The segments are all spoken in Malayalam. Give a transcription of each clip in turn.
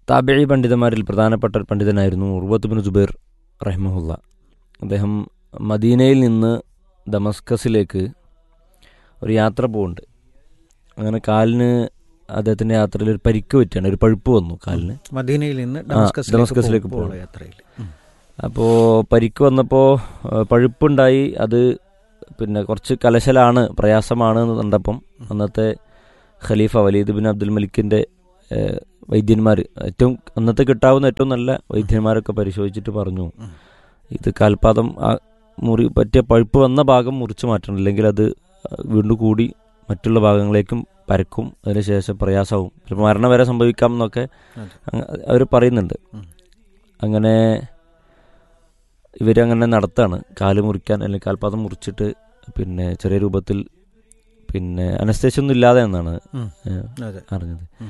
താബിഴി പണ്ഡിതന്മാരിൽ പ്രധാനപ്പെട്ട ഒരു പണ്ഡിതനായിരുന്നു ഉർവത്ത് ബിൻ ജുബൈർ റഹ്മുല്ല അദ്ദേഹം മദീനയിൽ നിന്ന് ദമസ്കസിലേക്ക് ഒരു യാത്ര പോകുന്നുണ്ട് അങ്ങനെ കാലിന് അദ്ദേഹത്തിൻ്റെ യാത്രയിൽ ഒരു പരിക്ക് പറ്റിയാണ് ഒരു പഴുപ്പ് വന്നു കാലിന് മദീനയിൽ നിന്ന് ഡമസ്കസിലേക്ക് ഡമസ്കസിലേക്ക് പോകും. പോകുന്ന യാത്രയിൽ ഉം. അപ്പോൾ പരിക്ക് വന്നപ്പോൾ പഴുപ്പുണ്ടായി അത് പിന്നെ കുറച്ച് കലശലാണ് പ്രയാസമാണ് എന്ന് കണ്ടപ്പം അന്നത്തെ ഖലീഫ വലീദ് ബിൻ അബ്ദുൽ മലിക്കിൻ്റെ വൈദ്യന്മാർ ഏറ്റവും അന്നത്തെ കിട്ടാവുന്ന ഏറ്റവും നല്ല വൈദ്യന്മാരൊക്കെ പരിശോധിച്ചിട്ട് പറഞ്ഞു ഉം. ഇത് കാൽപാദം ആ മുറി പറ്റിയ പഴുപ്പ് വന്ന ഭാഗം മുറിച്ച് മാറ്റണം അല്ലെങ്കിൽ അത് വീണ്ടും കൂടി മറ്റുള്ള ഭാഗങ്ങളിലേക്കും പരക്കും അതിനുശേഷം പ്രയാസവും ചിലപ്പോൾ മരണം വരെ സംഭവിക്കാം എന്നൊക്കെ അതെ. അവർ പറയുന്നുണ്ട് ഉം. അങ്ങനെ ഇവരങ്ങനെ നടത്താണ് കാല് മുറിക്കാൻ അല്ലെങ്കിൽ കാൽപാദം മുറിച്ചിട്ട് പിന്നെ ചെറിയ രൂപത്തിൽ പിന്നെ അനസ്തേഷ്യ ഒന്നും ഇല്ലാതെ എന്നാണ് ഉം. ഏഹ്, അതെ അറിഞ്ഞത് ഉം.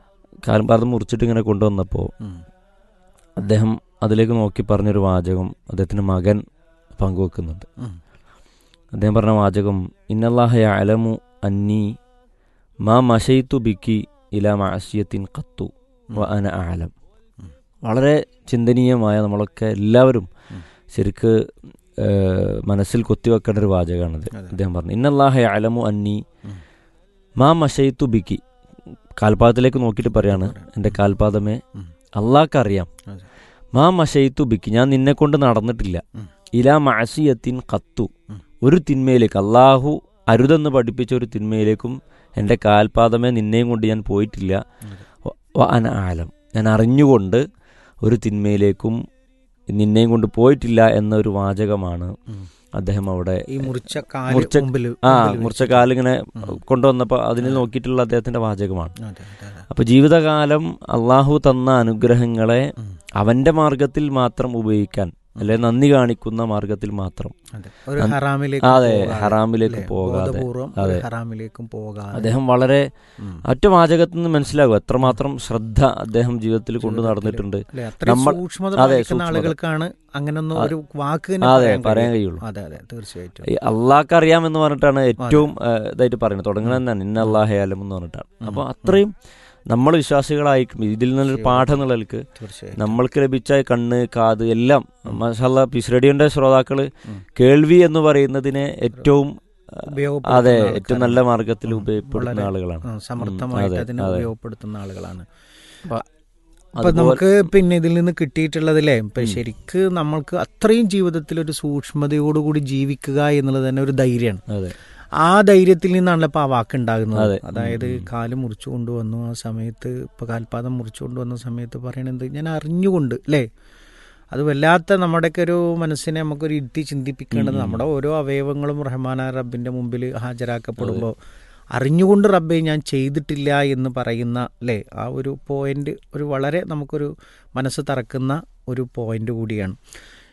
കാൽപാദം മുറിച്ചിട്ട് ഇങ്ങനെ കൊണ്ടുവന്നപ്പോൾ ഉം. അദ്ദേഹം അതിലേക്ക് നോക്കി പറഞ്ഞൊരു വാചകം അദ്ദേഹത്തിൻ്റെ മകൻ പങ്കുവെക്കുന്നുണ്ട് ഉം. അദ്ദേഹം പറഞ്ഞ വാചകം ഇന്നല്ലാഹ അലമു അന്നി മാ മഷയിത്തു ബിക്കി ഇല മാസിയത്തിൻ കത്തു വ അന ആലം ഉം. വളരെ ചിന്തനീയമായ നമ്മളൊക്കെ എല്ലാവരും ഉം. ശരിക്ക് ഏഹ്, മനസ്സിൽ കൊത്തിവെക്കേണ്ട ഒരു വാചകമാണിത് അതെ. അദ്ദേഹം പറഞ്ഞു ഇന്നല്ലാഹ അലമു അന്നി ഉം. മാ മഷയിത്തു ബിക്കി കാൽപാദത്തിലേക്ക് നോക്കിയിട്ട് പറയാണ് എൻ്റെ കാൽപാദമേ ഉം. അള്ളാഹ്ക്കറിയാം അതെ. മാ മഷയിത്തു ബിക്കി ഞാൻ നിന്നെ കൊണ്ട് നടന്നിട്ടില്ല ഉം. ഇലാ മാസിയത്തിൻ കത്തു ഉം. ഒരു തിന്മയിലേക്ക് അള്ളാഹു അരുതെന്ന് പഠിപ്പിച്ച ഒരു തിന്മയിലേക്കും എൻ്റെ കാൽപാദമേ നിന്നെയും കൊണ്ട് ഞാൻ പോയിട്ടില്ല അതെ. വ- വ അന ആലം ഞാൻ അറിഞ്ഞുകൊണ്ട് ഒരു തിന്മയിലേക്കും നിന്നെയും കൊണ്ട് പോയിട്ടില്ല എന്ന ഒരു വാചകമാണ് ഉം. അദ്ദേഹം അവിടെ ഈ മുറിച്ച കാല് മുറിച്ച- മുമ്പില് ആ മുമ്പില് മുറിച്ച വെച്ചിട്ട്. കാലിങ്ങനെ ഉം. കൊണ്ടുവന്നപ്പോൾ അതിന് നോക്കിയിട്ടുള്ള അദ്ദേഹത്തിന്റെ വാചകമാണ് അതെ, അതെ, അതെ. അപ്പൊ ജീവിതകാലം അള്ളാഹു തന്ന അനുഗ്രഹങ്ങളെ ഉം. അവന്റെ മാർഗത്തിൽ മാത്രം ഉപയോഗിക്കാൻ അല്ലെ നന്ദി കാണിക്കുന്ന മാർഗത്തിൽ മാത്രം അതെ. ഒരു അൻ- ഹറാമിലേക്ക് അതെ പോകാതെ, ഹറാമിലേക്ക് അല്ലേ? പോകാതെ ബോധപൂർവം അതെ. ഒരു ഹറാമിലേക്കും പോകാതെ അദ്ദേഹം വളരെ ഉം. ഒറ്റ വാചകത്തിൽ നിന്ന് മനസ്സിലാകും എത്രമാത്രം ശ്രദ്ധ അദ്ദേഹം ജീവിതത്തിൽ കൊണ്ടു ജീവിതത്തില് നടന്നിട്ടുണ്ട് അല്ലേ? അത്രയും നമ്മൾ- സൂക്ഷ്മത അതെ, പാലിക്കുന്ന സൂക്ഷ്മത. ആളുകൾക്കാണ് അങ്ങനൊന്നും ആ, ഒരു വാക്ക് തന്നെ അതെ പറയാൻ പറയാൻ കഴിയും. കഴിയുള്ളൂ അതെ അതെ തീർച്ചയായിട്ടും ഈ അള്ളാഹ്ക്ക് അറിയാമെന്ന് പറഞ്ഞിട്ടാണ് ഏറ്റവും ആ, ഇതായിട്ട് പറയുന്നത് തുടങ്ങുന്നത് തന്നെയാണ് ഇന്ന അള്ളാഹയാലം എന്ന് പറഞ്ഞിട്ടാണ് ഉം. അപ്പോൾ അത്രയും നമ്മൾ വിശ്വാസികളായിരിക്കും ഇതിൽ നിന്നൊരു പാഠം എന്നുള്ള നിലക്ക് തീർച്ചയായിട്ടും നമ്മൾക്ക് ലഭിച്ച കണ്ണ് കാത് എല്ലാം മഷാല്ല പിസ് റേഡിയോന്റെ ശ്രോതാക്കള് ഉം. കേൾവി എന്ന് പറയുന്നതിനെ ഏറ്റവും ആ, ഉപയോഗപ്പെടുത്തുന്ന അതെ ആൾക്കാരാണ്. ഏറ്റവും നല്ല മാർഗത്തിൽ ഉം. ഉപയോഗപ്പെടുന്ന വളരെ, ആളുകളാണ് ആ, സമർത്ഥമായിട്ട് അതെ, അതിനെ അതെ. ഉപയോഗപ്പെടുത്തുന്ന ആളുകളാണ് അപ്പൊ അപ്പൊ അതുപോലെ- നമുക്ക് പിന്നെ ഇതിൽ നിന്ന് കിട്ടിയിട്ടുള്ളതില്ലേ ഇപ്പൊ ഉം. ശരിക്ക് നമ്മൾക്ക് അത്രയും ജീവിതത്തിൽ ഒരു സൂക്ഷ്മതയോടുകൂടി ജീവിക്കുക എന്നുള്ളത് തന്നെ ഒരു ധൈര്യമാണ് അതെ ആ ധൈര്യത്തിൽ നിന്നാണല്ലോ ഇപ്പൊ ആ വാക്ക് ഉണ്ടാകുന്നത് അതെ. അതായത് ഉം, ഉം. കാല് കാല് മുറിച്ചു കൊണ്ടുവന്നു ആ സമയത്ത് ഇപ്പൊ കാൽപാദം മുറിച്ചു കൊണ്ടുവന്ന സമയത്ത് പറയണത് ഞാൻ അറിഞ്ഞുകൊണ്ട് അല്ലേ അത് വല്ലാത്ത നമ്മുടെയൊക്കെ ഒരു മനസ്സിനെ നമുക്കൊരു ഇരുത്തി ചിന്തിപ്പിക്കേണ്ടത് ഉം, ഉം. നമ്മുടെ ഓരോ അവയവങ്ങളും റഹ്മാന റബ്ബിന്റെ മുമ്പിൽ ഹാജരാക്കപ്പെടുമ്പോൾ അറിഞ്ഞുകൊണ്ട് റബ്ബെ ഞാൻ ചെയ്തിട്ടില്ല എന്ന് പറയുന്ന അല്ലേ ആ ഒരു പോയിന്റ് ഒരു വളരെ നമുക്കൊരു മനസ്സ് തറക്കുന്ന ഒരു പോയിന്റ് കൂടിയാണ്